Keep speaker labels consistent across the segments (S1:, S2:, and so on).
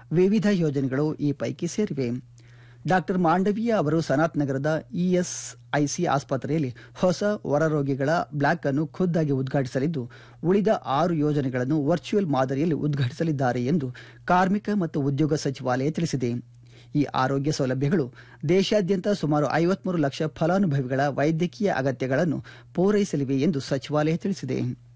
S1: ವಿವಿಧ ಯೋಜನೆಗಳು ಈ ಪೈಕಿ ಸೇರಿವೆ ಡಾಕ್ಟರ್ ಮಾಂಡವೀಯ ಅವರು ಸನಾತ್ ನಗರದ ಇಎಸ್ಐಸಿ ಆಸ್ಪತ್ರೆಯಲ್ಲಿ ಹೊಸ ಹೊರರೋಗಿಗಳ ಬ್ಲಾಕ್ ಅನ್ನು ಖುದ್ದಾಗಿ ಉದ್ಘಾಟಿಸಲಿದ್ದು ಉಳಿದ ಆರು ಯೋಜನೆಗಳನ್ನು ವರ್ಚುವಲ್ ಮಾದರಿಯಲ್ಲಿ ಉದ್ಘಾಟಿಸಲಿದ್ದಾರೆ ಎಂದು ಕಾರ್ಮಿಕ ಮತ್ತು ಉದ್ಯೋಗ ಸಚಿವಾಲಯ ತಿಳಿಸಿದೆ ಈ ಆರೋಗ್ಯ ಸೌಲಭ್ಯಗಳು ದೇಶಾದ್ಯಂತ ಸುಮಾರು ಐವತ್ಮೂರು ಲಕ್ಷ ಫಲಾನುಭವಿಗಳ ವೈದ್ಯಕೀಯ ಅಗತ್ಯಗಳನ್ನು ಪೂರೈಸಲಿವೆ ಎಂದು ಸಚಿವಾಲಯ ತಿಳಿಸಿದೆ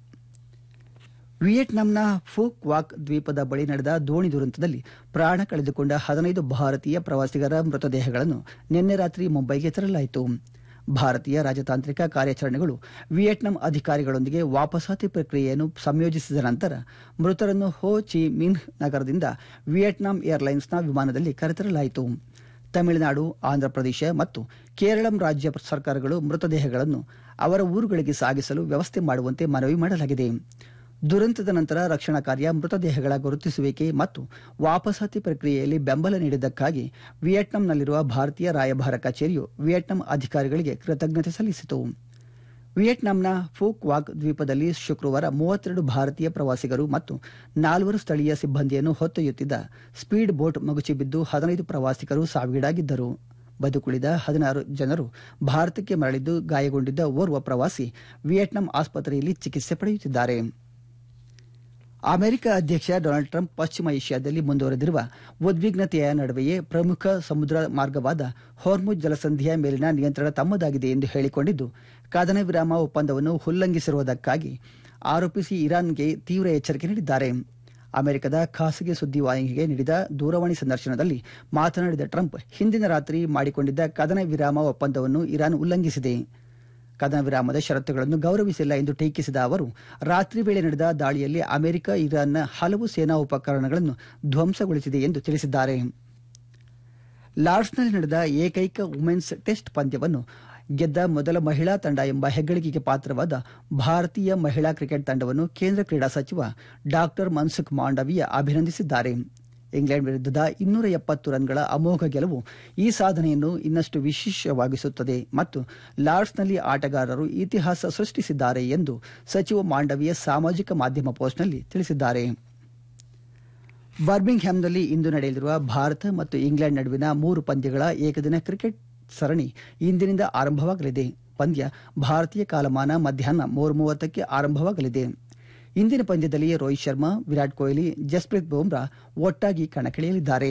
S1: ವಿಯೆಟ್ನಾಂನ ಫೂಕ್ ವಾಕ್ ದ್ವೀಪದ ಬಳಿ ನಡೆದ ದೋಣಿ ದುರಂತದಲ್ಲಿ ಪ್ರಾಣ ಕಳೆದುಕೊಂಡ ಹದಿನೈದು ಭಾರತೀಯ ಪ್ರವಾಸಿಗರ ಮೃತದೇಹಗಳನ್ನು ನಿನ್ನೆ ರಾತ್ರಿ ಮುಂಬೈಗೆ ತರಲಾಯಿತು ಭಾರತೀಯ ರಾಜತಾಂತ್ರಿಕ ಕಾರ್ಯಾಚರಣೆಗಳು ವಿಯೆಟ್ನಾಂ ಅಧಿಕಾರಿಗಳೊಂದಿಗೆ ವಾಪಸಾತಿ ಪ್ರಕ್ರಿಯೆಯನ್ನು ಸಂಯೋಜಿಸಿದ ನಂತರ ಮೃತರನ್ನು ಹೋ ಚಿ ಮಿನ್ಹ್ ನಗರದಿಂದ ವಿಯೆಟ್ನಾಂ ಏರ್ಲೈನ್ಸ್ನ ವಿಮಾನದಲ್ಲಿ ಕರೆತರಲಾಯಿತು ತಮಿಳುನಾಡು ಆಂಧ್ರಪ್ರದೇಶ ಮತ್ತು ಕೇರಳಂ ರಾಜ್ಯ ಸರ್ಕಾರಗಳು ಮೃತದೇಹಗಳನ್ನು ಅವರ ಊರುಗಳಿಗೆ ಸಾಗಿಸಲು ವ್ಯವಸ್ಥೆ ಮಾಡುವಂತೆ ಮನವಿ ಮಾಡಲಾಗಿದೆ ದುರಂತದ ನಂತರ ರಕ್ಷಣಾ ಕಾರ್ಯ ಮೃತದೇಹಗಳ ಗುರುತಿಸುವಿಕೆ ಮತ್ತು ವಾಪಸಾತಿ ಪ್ರಕ್ರಿಯೆಯಲ್ಲಿ ಬೆಂಬಲ ನೀಡಿದ್ದಕ್ಕಾಗಿ ವಿಯೆಟ್ನಾಂನಲ್ಲಿರುವ ಭಾರತೀಯ ರಾಯಭಾರ ಕಚೇರಿಯು ವಿಯೆಟ್ನಾಂ ಅಧಿಕಾರಿಗಳಿಗೆ ಕೃತಜ್ಞತೆ ಸಲ್ಲಿಸಿತು ವಿಯೆಟ್ನಾಂನ ಫೂಕ್ ವಾಕ್ ದ್ವೀಪದಲ್ಲಿ ಶುಕ್ರವಾರ ಮೂವತ್ತೆರಡು ಭಾರತೀಯ ಪ್ರವಾಸಿಗರು ಮತ್ತು ನಾಲ್ವರು ಸ್ಥಳೀಯ ಸಿಬ್ಬಂದಿಯನ್ನು ಹೊತ್ತೊಯ್ಯುತ್ತಿದ್ದ ಸ್ಪೀಡ್ ಬೋಟ್ ಮಗುಚಿಬಿದ್ದು ಹದಿನೈದು ಪ್ರವಾಸಿಗರು ಸಾವಿಗೀಡಾಗಿದ್ದರು ಬದುಕುಳಿದ ಹದಿನಾರು ಜನರು ಭಾರತಕ್ಕೆ ಮರಳಿದ್ದು ಗಾಯಗೊಂಡಿದ್ದ ಓರ್ವ ಪ್ರವಾಸಿ ವಿಯೆಟ್ನಾಂ ಆಸ್ಪತ್ರೆಯಲ್ಲಿ ಚಿಕಿತ್ಸೆ ಪಡೆಯುತ್ತಿದ್ದಾರೆ ಅಮೆರಿಕ ಅಧ್ಯಕ್ಷ ಡೊನಾಲ್ಡ್ ಟ್ರಂಪ್ ಪಶ್ಚಿಮ ಏಷ್ಯಾದಲ್ಲಿ ಮುಂದುವರೆದಿರುವ ಉದ್ವಿಗ್ನತೆಯ ನಡುವೆಯೇ ಪ್ರಮುಖ ಸಮುದ್ರ ಮಾರ್ಗವಾದ ಹೊರ್ಮುಜ್ ಜಲಸಂಧಿಯ ಮೇಲಿನ ನಿಯಂತ್ರಣ ತಮ್ಮದಾಗಿದೆ ಎಂದು ಹೇಳಿಕೊಂಡಿದ್ದು ಕದನ ವಿರಾಮ ಒಪ್ಪಂದವನ್ನು ಉಲ್ಲಂಘಿಸಿರುವುದಕ್ಕಾಗಿ ಆರೋಪಿಸಿ ಇರಾನ್ಗೆ ತೀವ್ರ ಎಚ್ಚರಿಕೆ ನೀಡಿದ್ದಾರೆ ಅಮೆರಿಕದ ಖಾಸಗಿ ಸುದ್ದಿವಾಹಿನಿಗೆ ನೀಡಿದ ದೂರವಾಣಿ ಸಂದರ್ಶನದಲ್ಲಿ ಮಾತನಾಡಿದ ಟ್ರಂಪ್ ಹಿಂದಿನ ರಾತ್ರಿ ಮಾಡಿಕೊಂಡಿದ್ದ ಕದನ ವಿರಾಮ ಒಪ್ಪಂದವನ್ನು ಇರಾನ್ ಉಲ್ಲಂಘಿಸಿದೆ ಕದನ ವಿರಾಮದ ಷರತ್ತುಗಳನ್ನು ಗೌರವಿಸಿಲ್ಲ ಎಂದು ಟೀಕಿಸಿದ ಅವರು ರಾತ್ರಿ ವೇಳೆ ನಡೆದ ದಾಳಿಯಲ್ಲಿ ಅಮೆರಿಕ ಇರಾನ್ನ ಹಲವು ಸೇನಾ ಉಪಕರಣಗಳನ್ನು ಧ್ವಂಸಗೊಳಿಸಿದೆ ಎಂದು ತಿಳಿಸಿದ್ದಾರೆ ಲಾರ್ಡ್ಸ್ನಲ್ಲಿ ನಡೆದ ಏಕೈಕ ವುಮೆನ್ಸ್ ಟೆಸ್ಟ್ ಪಂದ್ಯವನ್ನು ಗೆದ್ದ ಮೊದಲ ಮಹಿಳಾ ತಂಡ ಎಂಬ ಹೆಗ್ಗಳಿಕೆಗೆ ಪಾತ್ರವಾದ ಭಾರತೀಯ ಮಹಿಳಾ ಕ್ರಿಕೆಟ್ ತಂಡವನ್ನು ಕೇಂದ್ರ ಕ್ರೀಡಾ ಸಚಿವ ಡಾಕ್ಟರ್ ಮನ್ಸುಖ್ ಮಾಂಡವೀಯ ಅಭಿನಂದಿಸಿದ್ದಾರೆ ಇಂಗ್ಲೆಂಡ್ ವಿರುದ್ಧದ ಇನ್ನೂರ ಎಪ್ಪತ್ತು ರನ್ಗಳ ಅಮೋಘ ಗೆಲುವು ಈ ಸಾಧನೆಯನ್ನು ಇನ್ನಷ್ಟು ವಿಶೇಷವಾಗಿಸುತ್ತದೆ ಮತ್ತು ಲಾರ್ಡ್ಸ್ನಲ್ಲಿ ಆಟಗಾರರು ಇತಿಹಾಸ ಸೃಷ್ಟಿಸಿದ್ದಾರೆ ಎಂದು ಸಚಿವ ಮಾಂಡವೀಯ ಸಾಮಾಜಿಕ ಮಾಧ್ಯಮ ಪೋಸ್ಟ್ನಲ್ಲಿ ತಿಳಿಸಿದ್ದಾರೆ ಬರ್ಮಿಂಗ್ಹ್ಯಾಮ್ನಲ್ಲಿ ಇಂದು ನಡೆಯಲಿರುವ ಭಾರತ ಮತ್ತು ಇಂಗ್ಲೆಂಡ್ ನಡುವಿನ ಮೂರು ಪಂದ್ಯಗಳ ಏಕದಿನ ಕ್ರಿಕೆಟ್ ಸರಣಿ ಇಂದಿನಿಂದ ಆರಂಭವಾಗಲಿದೆ ಪಂದ್ಯ ಭಾರತೀಯ ಕಾಲಮಾನ ಮಧ್ಯಾಹ್ನ ಮೂರು ಮೂವತ್ತಕ್ಕೆ ಆರಂಭವಾಗಲಿದೆ ಇಂದಿನ ಪಂದ್ಯದಲ್ಲಿ ರೋಹಿತ್ ಶರ್ಮಾ ವಿರಾಟ್ ಕೊಹ್ಲಿ ಜಸ್ಪ್ರೀತ್ ಬುಮ್ರಾ ಒಟ್ಟಾಗಿ ಕಣಕ್ಕಿಳಿಯಲಿದ್ದಾರೆ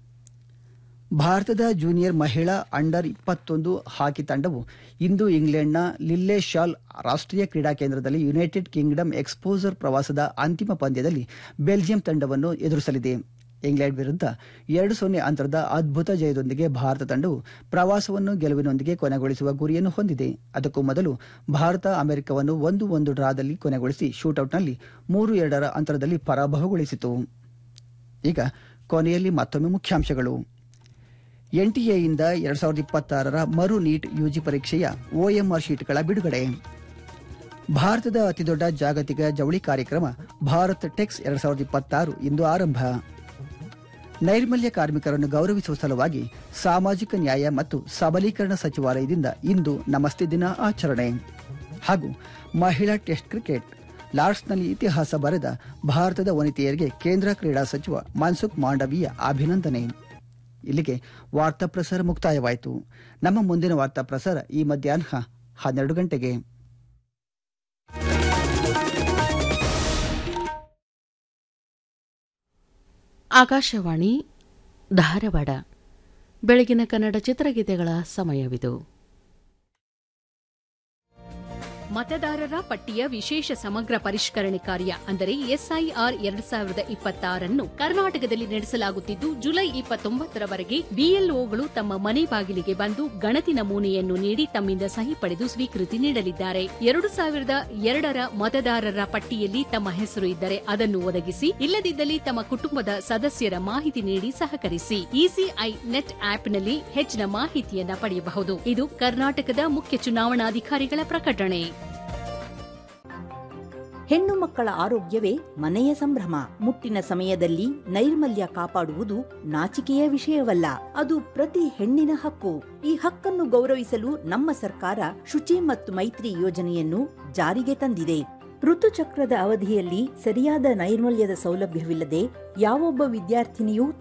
S1: ಭಾರತದ ಜೂನಿಯರ್ ಮಹಿಳಾ ಅಂಡರ್ ಇಪ್ಪತ್ತೊಂದು ಹಾಕಿ ತಂಡವು ಇಂದು ಇಂಗ್ಲೆಂಡ್ನ ಲಿಲ್ಲೆ ಶಾಲ್ ರಾಷ್ಟ್ರೀಯ ಕ್ರೀಡಾ ಕೇಂದ್ರದಲ್ಲಿ ಯುನೈಟೆಡ್ ಕಿಂಗ್ಡಮ್ ಎಕ್ಸ್ಪೋಸರ್ ಪ್ರವಾಸದ ಅಂತಿಮ ಪಂದ್ಯದಲ್ಲಿ ಬೆಲ್ಜಿಯಂ ತಂಡವನ್ನು ಎದುರಿಸಲಿದೆ ಇಂಗ್ಲೆಂಡ್ ವಿರುದ್ಧ ಎರಡು ಸೊನ್ನೆ ಅಂತರದ ಅದ್ಭುತ ಜಯದೊಂದಿಗೆ ಭಾರತ ತಂಡವು ಪ್ರವಾಸವನ್ನು ಗೆಲುವಿನೊಂದಿಗೆ ಕೊನೆಗೊಳಿಸುವ ಗುರಿಯನ್ನು ಹೊಂದಿದೆ ಅದಕ್ಕೂ ಮೊದಲು ಭಾರತ ಅಮೆರಿಕವನ್ನು ಒಂದು ಒಂದು ಡ್ರಾದಲ್ಲಿ ಕೊನೆಗೊಳಿಸಿ ಶೂಟೌಟ್ನಲ್ಲಿ ಮೂರು ಎರಡರ ಅಂತರದಲ್ಲಿ ಪರಾಭವಗೊಳಿಸಿತು ಈಗ ಕೊನೆಯಲ್ಲಿ ಮತ್ತೊಮ್ಮೆ ಮುಖ್ಯಾಂಶಗಳು ಎನ್ಟಿಎಯಿಂದ ಎರಡ್ ಸಾವಿರದ ಇಪ್ಪತ್ತಾರರ ಮರು ನೀಟ್ ಯುಜಿ ಪರೀಕ್ಷೆಯ ಒಎಂಆರ್ ಶೀಟ್ಗಳ ಬಿಡುಗಡೆ ಭಾರತದ ಅತಿದೊಡ್ಡ ಜಾಗತಿಕ ಜವಳಿ ಕಾರ್ಯಕ್ರಮ ಭಾರತ್ ಟೆಕ್ಸ್ ಎರಡ್ ಸಾವಿರದ ಇಪ್ಪತ್ತಾರು ಇಂದು ಆರಂಭ ನೈರ್ಮಲ್ಯ ಕಾರ್ಮಿಕರನ್ನು ಗೌರವಿಸುವ ಸಲುವಾಗಿ ಸಾಮಾಜಿಕ ನ್ಯಾಯ ಮತ್ತು ಸಬಲೀಕರಣ ಸಚಿವಾಲಯದಿಂದ ಇಂದು ನಮಸ್ತೆ ದಿನ ಆಚರಣೆ ಹಾಗೂ ಮಹಿಳಾ ಟೆಸ್ಟ್ ಕ್ರಿಕೆಟ್ ಲಾರ್ಡ್ಸ್ನಲ್ಲಿ ಇತಿಹಾಸ ಬರೆದ ಭಾರತದ ವನಿತೆಯರಿಗೆ ಕೇಂದ್ರ ಕ್ರೀಡಾ ಸಚಿವ ಮನ್ಸುಖ್ ಮಾಂಡವೀಯ ಅಭಿನಂದನೆ ಇಲ್ಲಿಗೆ ವಾರ್ತಾ ಪ್ರಸಾರ ಮುಕ್ತಾಯವಾಯಿತು ನಮ್ಮ ಮುಂದಿನ ವಾರ್ತಾ ಪ್ರಸಾರ ಈ ಮಧ್ಯಾಹ್ನ ಹನ್ನೆರಡು ಗಂಟೆಗೆ
S2: ಆಕಾಶವಾಣಿ ಧಾರವಾಡ ಬೆಳಗಿನ ಕನ್ನಡ ಚಿತ್ರಗೀತೆಗಳ ಸಮಯವಿದು
S3: ಮತದಾರರ ಪಟ್ಟಿಯ ವಿಶೇಷ ಸಮಗ್ರ ಪರಿಷ್ಕರಣೆ ಕಾರ್ಯ ಅಂದರೆ ಎಸ್ಐಆರ್ ಎರಡ್ ಸಾವಿರದ ಇಪ್ಪತ್ತಾರನ್ನು ಕರ್ನಾಟಕದಲ್ಲಿ ನಡೆಸಲಾಗುತ್ತಿದ್ದು ಜುಲೈ ಇಪ್ಪತ್ತೊಂಬತ್ತರವರೆಗೆ ಬಿಎಲ್ಒಗಳು ತಮ್ಮ ಮನೆ ಬಾಗಿಲಿಗೆ ಬಂದು ಗಣತಿ ನಮೂನೆಯನ್ನು ನೀಡಿ ತಮ್ಮಿಂದ ಸಹಿ ಪಡೆದು ಸ್ವೀಕೃತಿ ನೀಡಲಿದ್ದಾರೆ ಎರಡು ಸಾವಿರದ ಎರಡರ ಮತದಾರರ ಪಟ್ಟಿಯಲ್ಲಿ ತಮ್ಮ ಹೆಸರು ಇದ್ದರೆ ಅದನ್ನು ಒದಗಿಸಿ ಇಲ್ಲದಿದ್ದಲ್ಲಿ ತಮ್ಮ ಕುಟುಂಬದ ಸದಸ್ಯರ ಮಾಹಿತಿ ನೀಡಿ ಸಹಕರಿಸಿ ಇಸಿಐ ನೆಟ್ ಆಪ್ನಲ್ಲಿ ಹೆಚ್ಚಿನ ಮಾಹಿತಿಯನ್ನ ಪಡೆಯಬಹುದು ಇದು ಕರ್ನಾಟಕದ ಮುಖ್ಯ ಚುನಾವಣಾಧಿಕಾರಿಗಳ ಪ್ರಕಟಣೆ
S4: ಹೆಣ್ಣು ಮಕ್ಕಳ ಆರೋಗ್ಯವೇ ಮನೆಯ ಸಂಭ್ರಮ ಮುಟ್ಟಿನ ಸಮಯದಲ್ಲಿ ನೈರ್ಮಲ್ಯ ಕಾಪಾಡುವುದು ನಾಚಿಕೆಯ ವಿಷಯವಲ್ಲ ಅದು ಪ್ರತಿ ಹೆಣ್ಣಿನ ಹಕ್ಕು ಈ ಹಕ್ಕನ್ನು ಗೌರವಿಸಲು ನಮ್ಮ ಸರ್ಕಾರ ಶುಚಿ ಮತ್ತು ಮೈತ್ರಿ ಯೋಜನೆಯನ್ನು ಜಾರಿಗೆ ತಂದಿದೆ ಋತುಚಕ್ರದ ಅವಧಿಯಲ್ಲಿ ಸರಿಯಾದ ನೈರ್ಮಲ್ಯದ ಸೌಲಭ್ಯವಿಲ್ಲದೆ ಯಾವೊಬ್ಬ ವಿದ್ಯಾರ್ಥಿನಿಯೂ